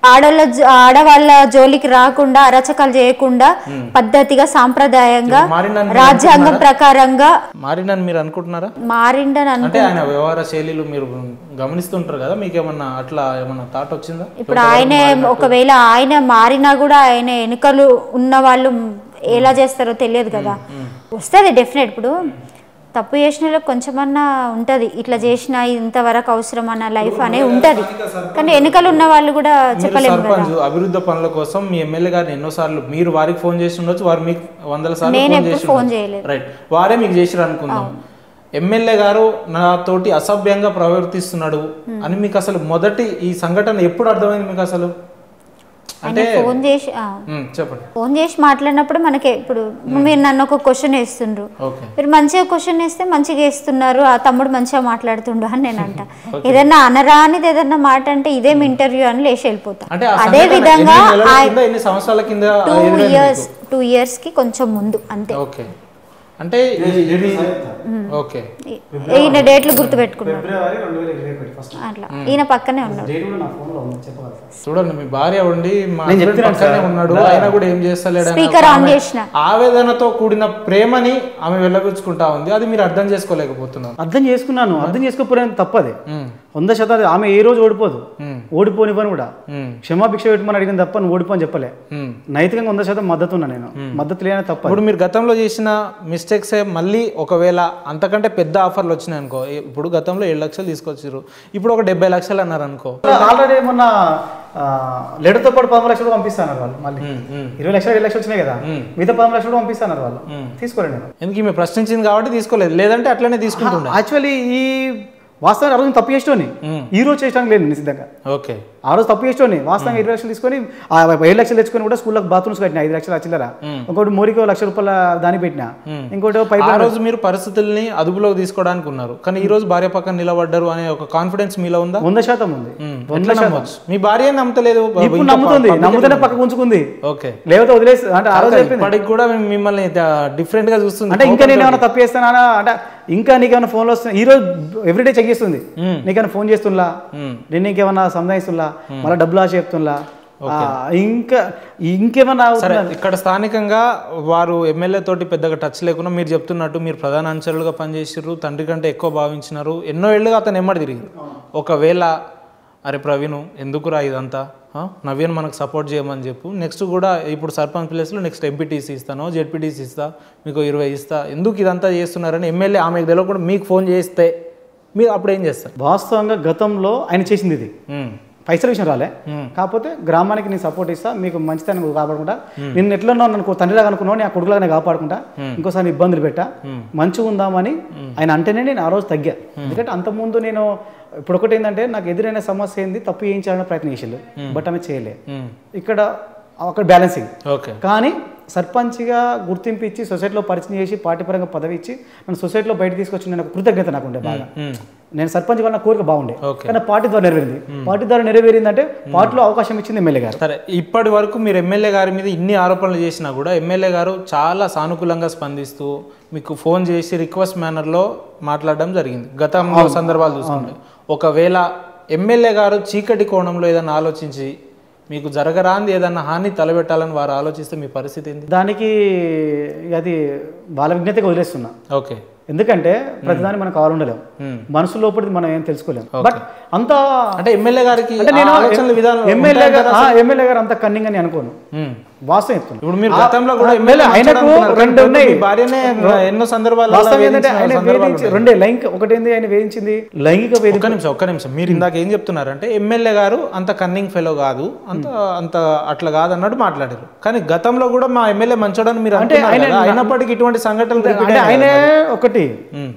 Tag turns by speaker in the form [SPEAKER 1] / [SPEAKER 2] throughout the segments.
[SPEAKER 1] ఆడవాళ్ళ జ- ఆడవాళ్ళ జోలికి రాకుండా అరచకాలు చేయకుండా పద్ధతిగా సాంప్రదాయంగా
[SPEAKER 2] మారిందని మీరు
[SPEAKER 1] రాజ్యాంగం
[SPEAKER 2] అనుకుంటున్నారా?
[SPEAKER 1] ప్రకారంగా
[SPEAKER 2] మారిందని మీరు అనుకుంటున్నారా
[SPEAKER 1] మారిండని అనుకో
[SPEAKER 2] అంటే ఆయన వ్యవహార శైలిలు మీరు గమనిస్తుంటారు కదా మీకు ఏమన్నా అట్లా ఏమన్నా థాట్ వచ్చిందా
[SPEAKER 1] ఇప్పుడు ఆయన ఒకవేళ ఆయన మారినా కూడా ఆయన ఎన్నికలు ఉన్న వాళ్ళు ఎలా చేస్తారో తెలియదు కదా వస్తుంది డెఫినెట్ ఇప్పుడు తప్పు చేసిన వాళ్ళకి కొంచెమన్నా ఉంటుంది ఇట్లా చేసిన ఇంతవరకు అవసరం అన్న లైఫ్ అనేది ఉంటుంది కానీ ఎన్నికలు ఉన్న వాళ్ళు కూడా
[SPEAKER 2] మీరు
[SPEAKER 1] చెప్పలేము కదా
[SPEAKER 2] సర్పంచ్ అభివృద్ధి పనుల కోసం మీ ఎమ్మెల్యే గారిని ఎన్నోసార్లు మీరు వారికి ఫోన్ చేసి ఉండొచ్చు వారు మీకు వందల సార్లు
[SPEAKER 1] నేను
[SPEAKER 2] ఫోన్
[SPEAKER 1] ఎప్పుడు
[SPEAKER 2] చేసి
[SPEAKER 1] ఫోన్
[SPEAKER 2] ఉండొచ్చు.
[SPEAKER 1] చేయలేదు
[SPEAKER 2] రైట్ వారే మీకు చేసిరు అనుకుందాం ఎమ్మెల్యే గారు నాతోటి అసభ్యంగా ప్రవర్తిస్తున్నాడు అని మీకు అసలు మొదటి ఈ సంఘటన ఎప్పుడు అర్థమైంది మీకు అసలు
[SPEAKER 1] ఆయన ఫోన్ చేసి ఆ,
[SPEAKER 2] ఉమ్, చెప్పండి
[SPEAKER 1] ఫోన్ చేసి మాట్లాడినప్పుడు మనకి ఇప్పుడు మీరు నన్ను ఒక క్వశ్చన్ వేస్తుండ్రు
[SPEAKER 2] ఓకే
[SPEAKER 1] మీరు మంచిగా క్వశ్చన్ వేస్తే మంచిగా వేస్తున్నారు ఆ తమ్ముడు మంచిగా మాట్లాడుతుండు అని నేను అంట ఏదన్నా అనరా అనేది ఏదన్నా మాట అంటే ఇదేం ఇంటర్వ్యూ అని లేచి వెళ్ళిపోతా
[SPEAKER 2] అంటే ఆ
[SPEAKER 1] అదే
[SPEAKER 2] సంఘటన
[SPEAKER 1] విధంగా
[SPEAKER 2] ఎన్ని నెలల కింద ఎన్ని సంవత్సరాల కింద
[SPEAKER 1] టూ
[SPEAKER 2] ఎదురైంది
[SPEAKER 1] ఇయర్స్
[SPEAKER 2] మీకు?
[SPEAKER 1] టూ ఇయర్స్ కి కొంచెం ముందు అంతే
[SPEAKER 2] ఓకే అంటే ఇది- ఇది ఓకే
[SPEAKER 1] ఈ- ఈయన డేట్లు గుర్తు పెట్టుకున్నాడు
[SPEAKER 3] ఫిబ్రవరి రెండు వేల ఇరవై ఒకటి ఫస్ట్
[SPEAKER 1] అట్లా ఈయన పక్కనే ఉన్నాడు
[SPEAKER 3] డేట్ కూడా నా ఫోన్లో ఉంది చెప్పగలుగుతా
[SPEAKER 2] చూడండి మీ భార్య ఉండి మా
[SPEAKER 3] నేను
[SPEAKER 2] husband
[SPEAKER 3] చెప్తున్నాను
[SPEAKER 2] పక్కనే
[SPEAKER 3] సార్.
[SPEAKER 2] ఉన్నాడు
[SPEAKER 3] దా-
[SPEAKER 2] ఆయన కూడా ఏం చేస్తలేడు అని
[SPEAKER 1] Speaker
[SPEAKER 2] ఒక
[SPEAKER 1] on
[SPEAKER 2] ఆమె
[SPEAKER 1] చేసిన.
[SPEAKER 2] ఆవేదనతో కూడిన ప్రేమని ఆమె వెళ్ళబుచ్చుకుంటా ఉంది అది మీరు అర్థం చేసుకోలేకపోతున్నారు
[SPEAKER 3] అర్థం చేసుకున్నాను అర్థం చేసుకోకపోయినా తప్పదే
[SPEAKER 2] ఉమ్,
[SPEAKER 3] వంద శాతం ఆమె ఏ రోజు ఓడిపోదు
[SPEAKER 2] ఉమ్,
[SPEAKER 3] ఓడిపోనివ్వను కూడా
[SPEAKER 2] ఉమ్,
[SPEAKER 3] క్షమాభిక్ష పెట్టమని అడిగిన తప్ప నువ్వు ఓడిపో అని చెప్పలే
[SPEAKER 2] ఉమ్.
[SPEAKER 3] నైతికంగా వంద శాతం మద్దతు ఉన్నా నేను మద్దతు లేని తప్ప
[SPEAKER 2] ఇప్పుడు మీరు గతంలో చేసిన మిస్టేక్స్ మళ్ళీ ఒకవేళ అంతకంటే పెద్ద ఆఫర్లు వచ్చినాయి అనుకో ఇప్పుడు గతంలో ఏడు లక్షలు తీసుకొచ్చారు ఇప్పుడు ఒక డెబ్బై లక్షలు అన్నారు అనుకో
[SPEAKER 3] ఆల్రెడీ మొన్న లెటర్తో పాటు పదమూడు లక్షలు పంపిస్తాను వాళ్ళు మళ్ళీ
[SPEAKER 2] ఉమ్, ఉమ్.
[SPEAKER 3] ఇరవై లక్షలు ఏడు లక్షలు వచ్చినాయి కదా మిగతా పదమూడు లక్షలు కూడా పంపిస్తాను వాళ్ళు తీసుకోలేదు నేను
[SPEAKER 2] ఎందుకు ఈమె ప్రశ్నించింది కాబట్టి తీసుకోలేదు లేదంటే అట్లనే తీసుకుంటుండే
[SPEAKER 3] యాక్చువల్లీ ఈ వాస్తవానికి ఆ రోజు తప్పు చేసేటోని ఈ రోజు చేయడానికి లేదు నేను సిద్ధంగా
[SPEAKER 2] ఓకే
[SPEAKER 3] ఆ రోజు తప్పు చేసేటోని వాస్తవంగా ఇరవై లక్షలు తీసుకొని ఆ ఏడు లక్షలు తెచ్చుకొని కూడా స్కూల్కి బాత్రూమ్స్ కట్టిన ఐదు లక్షలు చిల్లర ఇంకోటి మోరికి ఒక లక్ష రూపాయల దాని పెట్టిన ఇంకోటి పైప్
[SPEAKER 2] ఆ రోజు మీరు పరిస్థితుల్ని అదుపులోకి తీసుకోవడానికి ఉన్నారు కానీ ఈ రోజు భార్య పక్కన నిలబడ్డారు అనే ఒక కాన్ఫిడెన్స్ మీలో ఉందా
[SPEAKER 3] వంద శాతం ఉంది
[SPEAKER 2] ఉమ్,
[SPEAKER 3] వంద
[SPEAKER 2] ఎట్లా
[SPEAKER 3] శాతం
[SPEAKER 2] నమ్మొచ్చు మీ భార్య నమ్మతలేదు
[SPEAKER 3] ఇప్పుడు నమ్ముతుంది నమ్ముతూనే పక్కకు ఉంచుకుంది
[SPEAKER 2] ఓకే
[SPEAKER 3] లేకపోతే వదిలేసి అంటే ఆ రోజు చెప్పింది
[SPEAKER 2] ఇప్పటికి కూడా మేము మిమ్మల్ని డిఫరెంట్ గా చూస్తుంది
[SPEAKER 3] అంటే ఇంకా నేను ఏమైనా తప్పు చేస్తానా అంటే ఇంకా నీకేమైనా ఫోన్లో వస్తుంది ఈ రోజు ఎవ్రీడే చెక్ చేస్తుంది నీకేమైనా ఫోన్ చేస్తున్నా నేను నీకేమైనా సంధాయిస్తున్నా మళ్ళీ డబ్బులు ఆశ చెప్తున్నా ఆ, ఇంకా ఇంకేమన్నా
[SPEAKER 2] సరే
[SPEAKER 3] అవుతుందా?
[SPEAKER 2] ఇక్కడ స్థానికంగా వారు ఎమ్మెల్యే తోటి పెద్దగా టచ్ లేకుండా మీరు చెప్తున్నట్టు మీరు ప్రధాన అనుచరులుగా పనిచేసారు తండ్రి కంటే ఎక్కువ భావించినారు ఎన్నో ఏళ్ళుగా అతను ఎమ్మడి తిరిగి ఒకవేళ అరే ప్రవీణ్ ఎందుకురా ఇదంతా ఆ? నవీన్ మనకు సపోర్ట్ చేయమని చెప్పు నెక్స్ట్ కూడా ఇప్పుడు సర్పంచ్ ప్లేస్లో నెక్స్ట్ ఎంపీటీసీ ఇస్తాను జెడ్పీటీసీ ఇస్తా మీకు ఇరవై ఇస్తా ఎందుకు ఇదంతా చేస్తున్నారని ఎమ్మెల్యే ఆమెకు తెలియకుండా మీకు ఫోన్ చేస్తే మీరు అప్పుడు ఏం చేస్తారు
[SPEAKER 3] వాస్తవంగా గతంలో ఆయన చేసింది ఇది
[SPEAKER 2] ఉమ్,
[SPEAKER 3] పైసల విషయం రాలే కాకపోతే గ్రామానికి నేను సపోర్ట్ ఇస్తా మీకు మంచితనం కాపాడుకుంటా నిన్ను ఎట్లా నన్ను తండ్రిలాగా అనుకున్నావు నేను ఆ కొడుకులాగా నేను కాపాడుకుంటా ఇంకోసారి ఇబ్బందులు పెట్టా మంచిగా ఉందామని ఆయన అంటేనే నేను ఆ రోజు తగ్గా ఎందుకంటే అంతకుముందు నేను ఇప్పుడు ఒకటి ఏంటంటే నాకు ఎదురైన సమస్య ఏంది తప్పు చేయించాలని ప్రయత్నం చేసిండు బట్ ఆమె చేయలే
[SPEAKER 2] ఉమ్,
[SPEAKER 3] ఇక్కడ అక్కడ బ్యాలెన్సింగ్
[SPEAKER 2] ఓకే
[SPEAKER 3] కానీ సర్పంచ్గా గుర్తింపు ఇచ్చి సొసైటీలో పరిచయం చేసి పార్టీ పరంగా పదవి ఇచ్చి నన్ను సొసైటీలో బయట తీసుకొచ్చి నేను ఒక కృతజ్ఞత నాకు ఉండే బాగా
[SPEAKER 2] ఉమ్,
[SPEAKER 3] నేను సర్పంచ్ వల్ల నా కోరిక బాగుండే
[SPEAKER 2] Okay.
[SPEAKER 3] కానీ పార్టీ ద్వారా నెరవేరింది పార్టీ ద్వారా నెరవేరిందంటే పార్టీలో అవకాశం ఇచ్చింది ఎమ్మెల్యే గారు
[SPEAKER 2] సరే ఇప్పటి వరకు మీరు ఎమ్మెల్యే గారి మీద ఇన్ని ఆరోపణలు చేసినా కూడా ఎమ్మెల్యే గారు చాలా సానుకూలంగా స్పందిస్తూ మీకు ఫోన్ చేసి రిక్వెస్ట్ మేనర్లో మాట్లాడడం జరిగింది గతంలో సందర్భాలు చూసుకుంటే ఒకవేళ ఎమ్మెల్యే గారు చీకటి కోణంలో ఏదైనా ఆలోచించి మీకు జరగరాంది ఏదైనా హాని తలబెట్టాలని వారు ఆలోచిస్తే మీ పరిస్థితి ఏంది
[SPEAKER 3] దానికి అది బాల విజ్ఞతగా వదిలేస్తున్నా
[SPEAKER 2] ఓకే
[SPEAKER 3] ఎందుకంటే ప్రతిదాన్ని మనం కావాలి ఉండలేం
[SPEAKER 2] Hmm.
[SPEAKER 3] మనసు లోపలిది మనం ఏం తెలుసుకోలేం బట్ అంత
[SPEAKER 2] అంటే ఎమ్మెల్యే గారికి
[SPEAKER 3] అంటే నేను
[SPEAKER 2] ఆ ఆలోచనల విధానం
[SPEAKER 3] ఎమ్మెల్యే
[SPEAKER 2] ఉంటాయి
[SPEAKER 3] గారు
[SPEAKER 2] కదా?
[SPEAKER 3] ఎమ్మెల్యే గారు అంత కన్నింగ్ అని అనుకోను
[SPEAKER 2] ఉమ్.
[SPEAKER 3] వాస్తవం చెప్తున్నా
[SPEAKER 2] ఇప్పుడు మీరు
[SPEAKER 3] ఆ-
[SPEAKER 2] గతంలో కూడా
[SPEAKER 3] ఆ
[SPEAKER 2] ఎమ్మెల్యే
[SPEAKER 3] ఆయనకు
[SPEAKER 2] మంచోడు
[SPEAKER 3] రెండు
[SPEAKER 2] అనుకున్నారు.
[SPEAKER 3] ఉన్నాయి
[SPEAKER 2] మీ భార్యనే ఎన్నో సందర్భాల్లో
[SPEAKER 3] వాస్తవం ఏంటంటే
[SPEAKER 2] వేధించిన
[SPEAKER 3] ఆయన
[SPEAKER 2] సందర్భాలు
[SPEAKER 3] వేధించి రెండే లైంగిక ఒకటేంది ఆయన వేధించింది లైంగిక వేధింపు
[SPEAKER 2] ఒక్క నిమిషం ఒక్క నిమిషం మీరు ఇందాక ఏం చెప్తున్నారంటే ఎమ్మెల్యే గారు అంత కన్నింగ్ ఫెలో కాదు అంత అంత అట్లా కాదు అన్నట్టు మాట్లాడారు కానీ గతంలో కూడా మా ఎమ్మెల్యే మంచోడని మీరు
[SPEAKER 3] అంటే
[SPEAKER 2] అంటున్నారు
[SPEAKER 3] ఆయన-
[SPEAKER 2] కదా, అయినప్పటికీ ఇటువంటి సంఘటనలు repeat
[SPEAKER 3] అంటే
[SPEAKER 2] అయ్యాయి
[SPEAKER 3] ఆయనే
[SPEAKER 2] కదా.
[SPEAKER 3] ఒకటి
[SPEAKER 2] ఉమ్,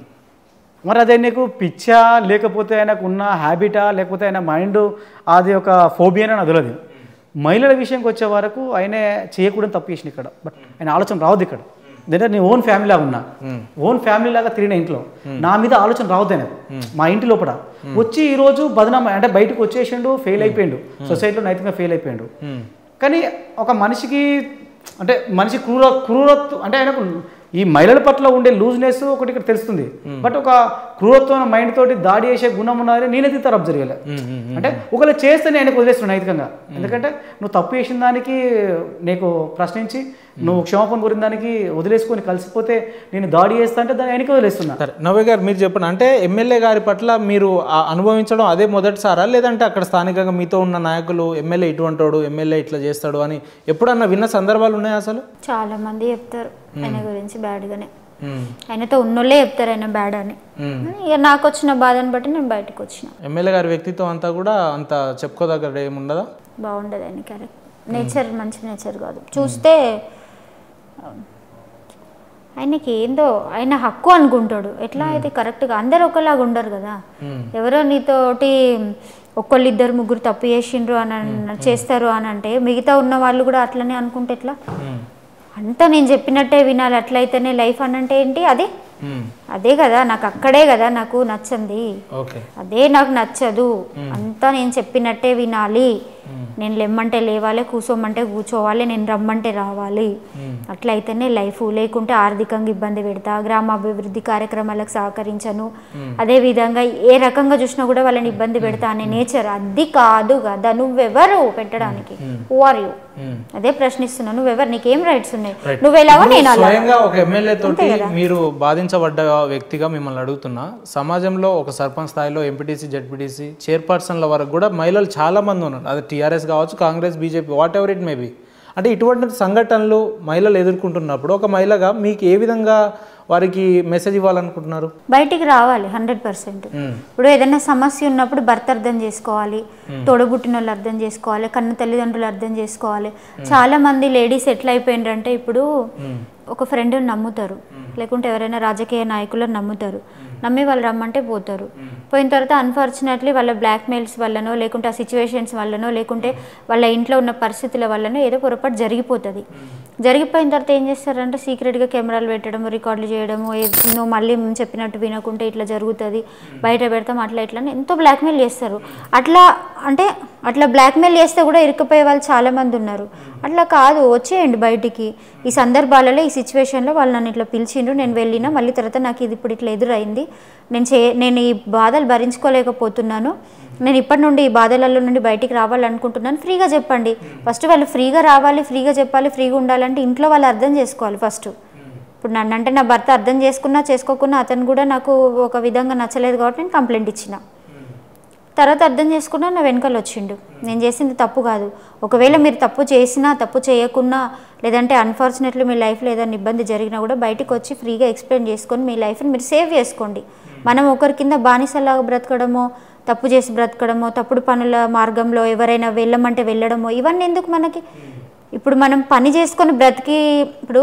[SPEAKER 3] మరి అది ఆయనకు పిచ్చా లేకపోతే ఆయనకు ఉన్న హ్యాబిటా లేకపోతే ఆయన మైండ్ అది ఒక ఫోబియా అని తెలియదు మహిళల విషయంకి వచ్చే వరకు ఆయనే చేయకూడదు తప్పు చేసిన ఇక్కడ బట్ ఆయన ఆలోచన రావద్దు ఇక్కడ ఎందుకంటే నేను ఓన్ ఫ్యామిలీ లాగా ఉన్నా ఓన్ ఫ్యామిలీ లాగా తిరిగిన ఇంట్లో నా మీద ఆలోచన రావద్దు ఆయన మా ఇంటి లోపల వచ్చి ఈ రోజు బదనామ అంటే బయటకు వచ్చేసిండు ఫెయిల్ అయిపోయిండు సొసైటీలో నైతికంగా ఫెయిల్ అయిపోయిండు
[SPEAKER 2] ఉమ్,
[SPEAKER 3] కానీ ఒక మనిషికి అంటే మనిషి క్రూర క్రూరత్వం అంటే ఆయనకు ఈ మహిళల పట్ల ఉండే లూజ్నెస్ ఒకటి ఇక్కడ తెలుస్తుంది బట్ ఒక క్రూరత్వం మైండ్ తోటి దాడి చేసే గుణం ఉన్నదని నేనే తీస్తారు అబ్జర్వ్ చేయలే అంటే ఒకవేళ చేస్తే నేను ఆయనకు వదిలేస్తున్నాను నైతికంగా ఎందుకంటే నువ్వు తప్పు చేసిన దానికి నీకు ప్రశ్నించి నువ్వు క్షమాపణ కోరిన దానికి వదిలేసుకొని కలిసిపోతే నేను దాడి చేస్తా అంటే దాన్ని ఆయనకి వదిలేస్తున్నా
[SPEAKER 2] సరే నవ్య గారు మీరు చెప్పండి అంటే ఎమ్మెల్యే గారి పట్ల మీరు ఆ అనుభవించడం అదే మొదటిసారా లేదంటే అక్కడ స్థానికంగా మీతో ఉన్న నాయకులు ఎమ్మెల్యే ఇటువంటి వాడు ఎమ్మెల్యే ఇట్లా చేస్తాడు అని ఎప్పుడన్నా విన్న సందర్భాలు ఉన్నాయా అసలు
[SPEAKER 1] చాలా మంది చెప్తారు ఆయన గురించి బ్యాడ్గానే
[SPEAKER 2] మ్మ్.
[SPEAKER 1] ఆయనతో ఉన్నోళ్ళే చెప్తారు ఆయన బ్యాడ్ అని
[SPEAKER 2] మ్మ్.
[SPEAKER 1] ఇక నాకు వచ్చిన బాధని బట్టి నేను బయటకు వచ్చిన
[SPEAKER 2] ఎమ్మెల్యే గారి వ్యక్తిత్వం అంతా కూడా అంత చెప్పుకోదగ్గర ఏముండదా
[SPEAKER 1] బాగుండదు ఆయన క్యారెక్టర్ నేచర్ మంచి నేచర్ కాదు చూస్తే ఆయనకి ఏందో ఆయన హక్కు అనుకుంటాడు ఎట్లా అయితే కరెక్ట్గా అందరు ఒకలాగా ఉండరు కదా ఎవరో నీతోటి ఒక్కళ్ళు ఇద్దరు ముగ్గురు తప్పు చేసిండ్రు అని అన్- చేస్తారు అని అంటే మిగతా ఉన్న వాళ్ళు కూడా అట్లనే అనుకుంటే ఎట్లా
[SPEAKER 2] మ్మ్.
[SPEAKER 1] అంతా నేను చెప్పినట్టే వినాలి అట్లయితేనే లైఫ్ అని అంటే ఏంటి అది
[SPEAKER 2] మ్మ్.
[SPEAKER 1] అదే కదా నాకు అక్కడే కదా నాకు నచ్చింది
[SPEAKER 2] ఓకే
[SPEAKER 1] అదే నాకు నచ్చదు అంతా నేను చెప్పినట్టే వినాలి నేను లెమ్మంటే లేవాలి కూర్చోమంటే కూర్చోవాలి నేను రమ్మంటే రావాలి అట్లయితేనే లైఫ్ లేకుంటే ఆర్థికంగా ఇబ్బంది పెడతా గ్రామాభివృద్ధి కార్యక్రమాలకు సహకరించను అదే విధంగా ఏ రకంగా చూసినా కూడా వాళ్ళని ఇబ్బంది పెడతా అనే నేచర్ అది కాదు కదా నువ్వెవరు పెట్టడానికి హూ ఆర్ యూ
[SPEAKER 2] మ్మ్.
[SPEAKER 1] అదే ప్రశ్నిస్తున్నా నువ్వెవరు నీకేం రైట్స్ ఉన్నాయి నువ్వెలాగో నేను అలా
[SPEAKER 2] స్వయంగా ఒక ఎమ్మెల్యే తోటి మీరు బాధించబడ్డ వ్యక్తిగా మిమ్మల్ని అడుగుతున్నా సమాజంలో ఒక సర్పంచ్ స్థాయిలో ఎంపీటీసీ జడ్పీటీసీ చైర్పర్సన్ల వరకు కూడా మహిళలు చాలా మంది ఉన్నారు అది టీఆర్ఎస్ కావచ్చు Congress BJP whatever it may be అంటే ఇటువంటి సంఘటనలు మహిళలు ఎదుర్కొంటున్నప్పుడు ఒక మహిళగా మీకు ఏ విధంగా వారికి మెసేజ్ ఇవ్వాలనుకుంటున్నారు
[SPEAKER 1] బయటికి రావాలి హండ్రెడ్ పర్సెంట్
[SPEAKER 2] మ్మ్.
[SPEAKER 1] ఇప్పుడు ఏదైనా సమస్య ఉన్నప్పుడు భర్త అర్థం చేసుకోవాలి తోడబుట్టిన వాళ్ళు అర్థం చేసుకోవాలి కన్న తల్లిదండ్రులు అర్థం చేసుకోవాలి చాలా మంది లేడీస్ ఎట్లా అయిపోయిండ్రంటే ఇప్పుడు ఒక ఫ్రెండ్ని నమ్ముతారు లేకుంటే ఎవరైనా రాజకీయ నాయకులను నమ్ముతారు నమ్మి వాళ్ళు రమ్మంటే పోతారు పోయిన తర్వాత అన్ఫార్చునేట్లీ వాళ్ళ బ్లాక్మెయిల్స్ వల్లనో లేకుంటే ఆ సిచ్యువేషన్స్ వల్లనో లేకుంటే వాళ్ళ ఇంట్లో ఉన్న పరిస్థితుల వల్లనో ఏదో పొరపాటు జరిగిపోతుంది జరిగిపోయిన తర్వాత ఏం చేస్తారంటే సీక్రెట్గా కెమెరాలు పెట్టడం రికార్డులు చేయడము ఏ- నువ్వు మళ్ళీ మేము చెప్పినట్టు వినకుంటే ఇట్లా జరుగుతుంది బయట పెడతాం అట్లా ఇట్లా అని ఎంతో బ్లాక్మెయిల్ చేస్తారు అట్లా అంటే అట్లా బ్లాక్మెయిల్ చేస్తే కూడా ఇరుక్కుపోయే వాళ్ళు చాలామంది ఉన్నారు అట్లా కాదు వచ్చేయండి బయటికి ఈ సందర్భాలలో ఈ సిచ్యువేషన్లో వాళ్ళు నన్ను ఇట్లా పిలిచిండ్రు నేను వెళ్ళినా మళ్ళీ తర్వాత నాకు ఇది ఇప్పుడు ఇట్లా ఎదురైంది నేను చే నేను ఈ బాధలు భరించుకోలేకపోతున్నాను నేను ఇప్పటి నుండి ఈ బాధలలో నుండి బయటికి రావాలనుకుంటున్నాను ఫ్రీగా చెప్పండి ఫస్ట్ వాళ్ళు ఫ్రీగా రావాలి ఫ్రీగా చెప్పాలి ఫ్రీగా ఉండాలంటే ఇంట్లో వాళ్ళు అర్థం చేసుకోవాలి ఫస్ట్ ఇప్పుడు నన్ను అంటే నా భర్త అర్థం చేసుకున్నా చేసుకోకున్నా అతను కూడా నాకు ఒక విధంగా నచ్చలేదు కాబట్టి నేను కంప్లైంట్ ఇచ్చిన తర్వాత అర్థం చేసుకున్నా నా వెనకాల వచ్చిండు నేను చేసింది తప్పు కాదు ఒకవేళ మీరు తప్పు చేసినా తప్పు చేయకున్నా లేదంటే అన్ఫార్చునేట్లీ మీ లైఫ్లో ఏదైనా ఇబ్బంది జరిగినా కూడా బయటికి వచ్చి ఫ్రీగా ఎక్స్ప్లెయిన్ చేసుకొని మీ లైఫ్ని మీరు సేవ్ చేసుకోండి మనం ఒకరి కింద బానిసలాగా బ్రతకడమో తప్పు చేసి బ్రతకడమో తప్పుడు పనుల మార్గంలో ఎవరైనా వెళ్ళమంటే వెళ్ళడమో ఇవన్నీ ఎందుకు మనకి ఇప్పుడు మనం పని చేసుకొని బ్రతికి ఇప్పుడు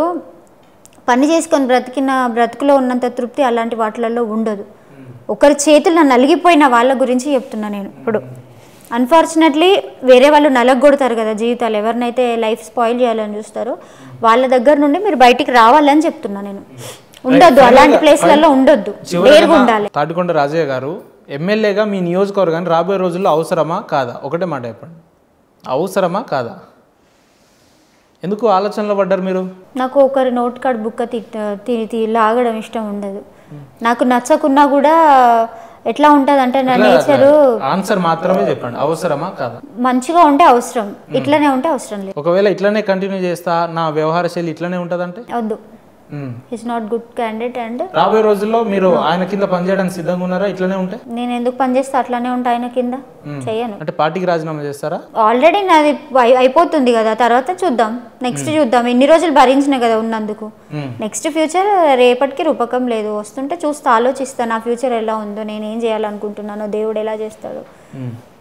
[SPEAKER 1] పని చేసుకొని బ్రతికిన బ్రతుకులో ఉన్నంత తృప్తి అలాంటి వాటిలలో ఉండదు ఒకరి చేతుల్లో నలిగిపోయిన వాళ్ళ గురించి చెప్తున్నా నేను ఇప్పుడు అన్ఫార్చునేట్లీ వేరే వాళ్ళు నలగొడతారు కదా జీవితాలు ఎవరినైతే లైఫ్ స్పాయిల్ చేయాలని చూస్తారో వాళ్ళ దగ్గర నుండి మీరు బయటికి రావాలని చెప్తున్నా నేను ఉండొద్దు అలాంటి ప్లేస్లలో ఉండొద్దు వేరుగా ఉండాలి
[SPEAKER 2] తాటికొండ రాజయ్య గారు ఎమ్మెల్యేగా మీ నియోజకవర్గాన్ని రాబోయే రోజుల్లో అవసరమా కాదా ఒకటే మాట చెప్పండి అవసరమా కాదా ఎందుకు ఆలోచనలో పడ్డారు మీరు
[SPEAKER 1] నాకు ఒకరి నోట్ కార్డ్ బుక్క తిట్టి తి- లాగడం ఇష్టం ఉండదు నాకు నచ్చకున్నా కూడా ఎట్లా ఉంటుంది అంటే నా నేచరు
[SPEAKER 2] ఆన్సర్ మాత్రమే చెప్పండి అవసరమా కాదా
[SPEAKER 1] మంచిగా ఉంటే అవసరం ఇట్లనే ఉంటే అవసరం లేదు
[SPEAKER 2] ఒకవేళ ఇట్లనే కంటిన్యూ చేస్తా నా వ్యవహార శైలి ఇట్లనే ఉంటుందంటే
[SPEAKER 1] వద్దు
[SPEAKER 2] hmm.
[SPEAKER 1] Is not good candidate and
[SPEAKER 2] రాబోయే రోజుల్లో మీరు ఆయన కింద పనిచేయడానికి సిద్ధంగా ఉన్నారా ఇట్లనే ఉంటే
[SPEAKER 1] నేను ఎందుకు పనిచేస్తే అట్లానే ఉంటా ఆయన కింద చెయ్యను
[SPEAKER 2] అంటే పార్టీకి రాజీనామా చేస్తారా
[SPEAKER 1] ఆల్రెడీ నాది అయి- అయిపోతుంది కదా తర్వాత చూద్దాం నెక్స్ట్ చూద్దాం ఎన్ని రోజులు భరించిన కదా ఉన్నందుకు
[SPEAKER 2] మ్మ్.
[SPEAKER 1] నెక్స్ట్ ఫ్యూచర్ రేపటికి రూపకం లేదు వస్తుంటే చూస్తే ఆలోచిస్తాను నా ఫ్యూచర్ ఎలా ఉందో నేను ఏం చేయాలనుకుంటున్నానో దేవుడు ఎలా చేస్తాడో
[SPEAKER 2] మ్మ్.